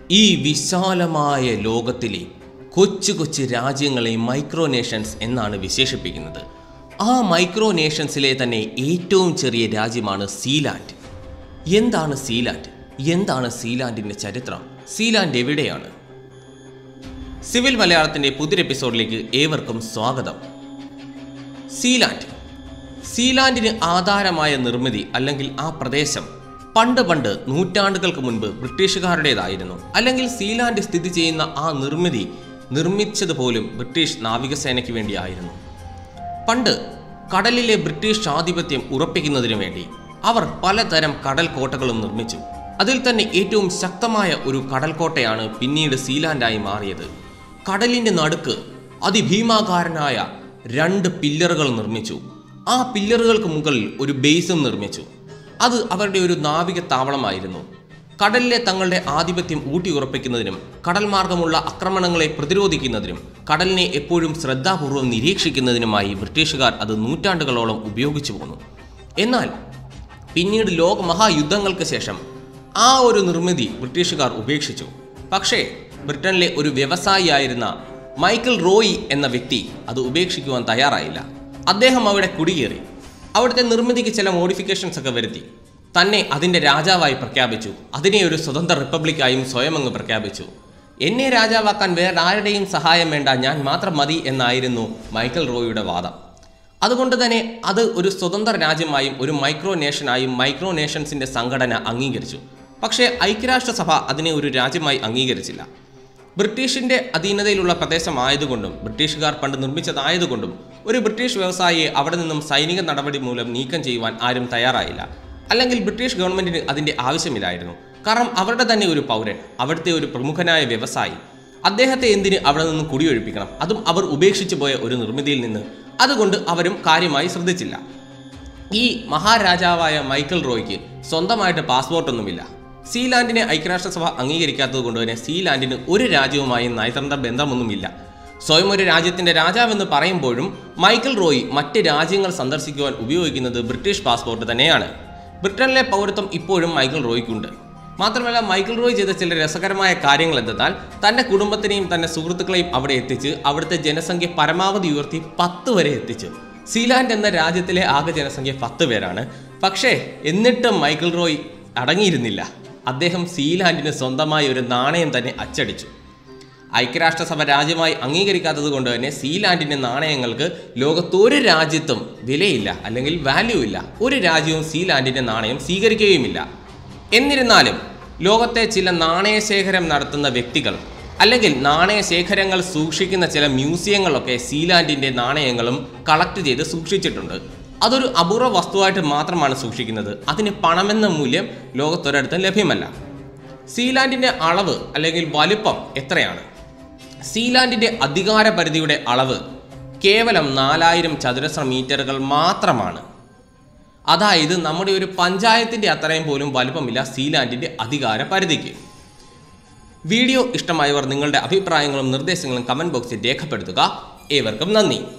ഈ വിശാലമായ ലോകത്തിലെ കൊച്ചു കൊച്ചു രാജ്യങ്ങളെ മൈക്രോ നേഷൻസ് എന്നാണ് വിശേഷിപ്പിക്കുന്നത് ആ മൈക്രോ നേഷൻസിലെ തന്നെ ഏറ്റവും ചെറിയ രാജ്യമാണ് സീലാൻഡ് എന്താണ് സീലാൻഡ് എന്താണ് സീലാൻഡിൻ്റെ ചരിത്രം സീലാൻഡ് എവിടെയാണ് സിവിൽ മലയാളത്തിൻ്റെ പുതിയൊരു എപ്പിസോഡിലേക്ക് ഏവർക്കും സ്വാഗതം സീലാൻഡ് സീലാൻഡിന് ആധാരമായ നിർമ്മിതി അല്ലെങ്കിൽ ആ പ്രദേശം പണ്ട് പണ്ട് നൂറ്റാണ്ടുകൾക്ക് മുൻപ് ബ്രിട്ടീഷുകാരുടേതായിരുന്നു അല്ലെങ്കിൽ സീലാൻഡ് സ്ഥിതി ചെയ്യുന്ന ആ നിർമ്മിതി നിർമ്മിച്ചത് പോലും ബ്രിട്ടീഷ് നാവികസേനയ്ക്ക് വേണ്ടിയായിരുന്നു പണ്ട് കടലിലെ ബ്രിട്ടീഷ് ആധിപത്യം ഉറപ്പിക്കുന്നതിനു വേണ്ടി അവർ പലതരം കടൽ കോട്ടകളും നിർമ്മിച്ചു അതിൽ തന്നെ ഏറ്റവും ശക്തമായ ഒരു കടൽ കോട്ടയാണ് പിന്നീട് സീലാൻഡായി മാറിയത് കടലിന്റെ നടുക്ക് അതിഭീമാകാരനായ രണ്ട് പില്ലറുകൾ നിർമ്മിച്ചു ആ പില്ലറുകൾക്ക് മുകളിൽ ഒരു ബേസും നിർമ്മിച്ചു അത് അവരുടെ ഒരു നാവിക താവളമായിരുന്നു കടലിലെ തങ്ങളുടെ ആധിപത്യം ഊട്ടിയുറപ്പിക്കുന്നതിനും കടൽ മാർഗമുള്ള ആക്രമണങ്ങളെ പ്രതിരോധിക്കുന്നതിനും കടലിനെ എപ്പോഴും ശ്രദ്ധാപൂർവം നിരീക്ഷിക്കുന്നതിനുമായി ബ്രിട്ടീഷുകാർ അത് നൂറ്റാണ്ടുകളോളം ഉപയോഗിച്ചു പോന്നു എന്നാൽ പിന്നീട് ലോക മഹായുദ്ധങ്ങൾക്ക് ശേഷം ആ ഒരു നിർമ്മിതി ബ്രിട്ടീഷുകാർ ഉപേക്ഷിച്ചു പക്ഷേ ബ്രിട്ടനിലെ ഒരു വ്യവസായിയായിരുന്ന മൈക്കിൾ റോയി എന്ന വ്യക്തി അത് ഉപേക്ഷിക്കുവാൻ തയ്യാറായില്ല അദ്ദേഹം അവിടെ കുടിയേറി അവിടുത്തെ നിർമ്മിതിക്ക് ചില മോഡിഫിക്കേഷൻസ് ഒക്കെ വരുത്തി തന്നെ അതിൻ്റെ രാജാവായി പ്രഖ്യാപിച്ചു അതിനെ ഒരു സ്വതന്ത്ര റിപ്പബ്ലിക്കായും സ്വയം അങ്ങ് പ്രഖ്യാപിച്ചു എന്നെ രാജാവാക്കാൻ വേറെ ആരുടെയും സഹായം വേണ്ട ഞാൻ മാത്രം മതി എന്നായിരുന്നു മൈക്കിൾ റോയിയുടെ വാദം അതുകൊണ്ട് തന്നെ അത് ഒരു സ്വതന്ത്ര രാജ്യമായും ഒരു മൈക്രോ നേഷനായും മൈക്രോ നേഷൻസിന്റെ സംഘടന അംഗീകരിച്ചു പക്ഷേ ഐക്യരാഷ്ട്രസഭ അതിനെ ഒരു രാജ്യമായി അംഗീകരിച്ചില്ല ബ്രിട്ടീഷിന്റെ അധീനതയിലുള്ള പ്രദേശമായതുകൊണ്ടും ബ്രിട്ടീഷുകാർ പണ്ട് നിർമ്മിച്ചതായതുകൊണ്ടും ഒരു ബ്രിട്ടീഷ് വ്യവസായിയെ അവിടെ നിന്നും സൈനിക നടപടി മൂലം നീക്കം ചെയ്യുവാൻ ആരും തയ്യാറായില്ല അല്ലെങ്കിൽ ബ്രിട്ടീഷ് ഗവൺമെന്റിന് അതിന്റെ ആവശ്യമില്ലായിരുന്നു കാരണം അവരുടെ തന്നെ ഒരു പൗരൻ അവിടുത്തെ ഒരു പ്രമുഖനായ വ്യവസായി അദ്ദേഹത്തെ എന്തിന് അവിടെ നിന്നും കുടിയൊഴിപ്പിക്കണം അതും അവർ ഉപേക്ഷിച്ചു പോയ ഒരു നിർമ്മിതിയിൽ നിന്ന് അതുകൊണ്ട് അവരും കാര്യമായി ശ്രദ്ധിച്ചില്ല ഈ മഹാരാജാവായ മൈക്കിൾ റോയ്ക്ക് സ്വന്തമായിട്ട് പാസ്പോർട്ടൊന്നുമില്ല സീലാൻഡിനെ ഐക്യരാഷ്ട്രസഭ അംഗീകരിക്കാത്തത് കൊണ്ട് തന്നെ സീലാൻഡിന് ഒരു രാജ്യവുമായും നയതന്ത്ര ബന്ധമൊന്നുമില്ല സ്വയം ഒരു രാജ്യത്തിന്റെ രാജാവെന്ന് പറയുമ്പോഴും മൈക്കിൾ റോയ് മറ്റ് രാജ്യങ്ങൾ സന്ദർശിക്കുവാൻ ഉപയോഗിക്കുന്നത് ബ്രിട്ടീഷ് പാസ്പോർട്ട് തന്നെയാണ് ബ്രിട്ടനിലെ പൗരത്വം ഇപ്പോഴും മൈക്കിൾ റോയ്ക്കുണ്ട് മാത്രമല്ല മൈക്കിൾ റോയ് ചെയ്ത ചില രസകരമായ കാര്യങ്ങൾ എന്തെന്നാൽ തൻ്റെ കുടുംബത്തിനെയും തൻ്റെ സുഹൃത്തുക്കളെയും അവിടെ എത്തിച്ച് അവിടുത്തെ ജനസംഖ്യ പരമാവധി ഉയർത്തി പത്ത് വരെ എത്തിച്ചു സീലാൻഡ് എന്ന രാജ്യത്തിലെ ആകെ ജനസംഖ്യ പത്ത് പേരാണ് പക്ഷേ എന്നിട്ടും മൈക്കിൾ റോയ് അടങ്ങിയിരുന്നില്ല അദ്ദേഹം സീലാൻഡിന് സ്വന്തമായി ഒരു നാണയം തന്നെ അച്ചടിച്ചു ഐക്യരാഷ്ട്രസഭ രാജ്യമായി അംഗീകരിക്കാത്തത് കൊണ്ട് തന്നെ സീലാൻഡിന്റെ നാണയങ്ങൾക്ക് ലോകത്തൊരു രാജ്യത്തും വിലയില്ല അല്ലെങ്കിൽ വാല്യൂ ഇല്ല ഒരു രാജ്യവും സീലാൻഡിന്റെ നാണയം സ്വീകരിക്കുകയുമില്ല എന്നിരുന്നാലും ലോകത്തെ ചില നാണയശേഖരം നടത്തുന്ന വ്യക്തികൾ അല്ലെങ്കിൽ നാണയശേഖരങ്ങൾ സൂക്ഷിക്കുന്ന ചില മ്യൂസിയങ്ങളൊക്കെ സീലാൻഡിന്റെ നാണയങ്ങളും കളക്ട് ചെയ്ത് സൂക്ഷിച്ചിട്ടുണ്ട് അതൊരു അപൂർവ വസ്തുവായിട്ട് മാത്രമാണ് സൂക്ഷിക്കുന്നത് അതിന് പണമെന്ന മൂല്യം ലോകത്തൊരിടത്തും ലഭ്യമല്ല സീലാൻഡിന്റെ അളവ് അല്ലെങ്കിൽ വലുപ്പം എത്രയാണ് സീലാൻഡിന്റെ അധികാര പരിധിയുടെ അളവ് കേവലം നാലായിരം ചതുരശ്ര മീറ്ററുകൾ മാത്രമാണ് അതായത് നമ്മുടെ ഒരു പഞ്ചായത്തിന്റെ അത്രയും പോലും വലുപ്പമില്ല സീലാൻഡിന്റെ അധികാര പരിധിക്ക് വീഡിയോ ഇഷ്ടമായവർ നിങ്ങളുടെ അഭിപ്രായങ്ങളും നിർദ്ദേശങ്ങളും കമന്റ് ബോക്സിൽ രേഖപ്പെടുത്തുക ഏവർക്കും നന്ദി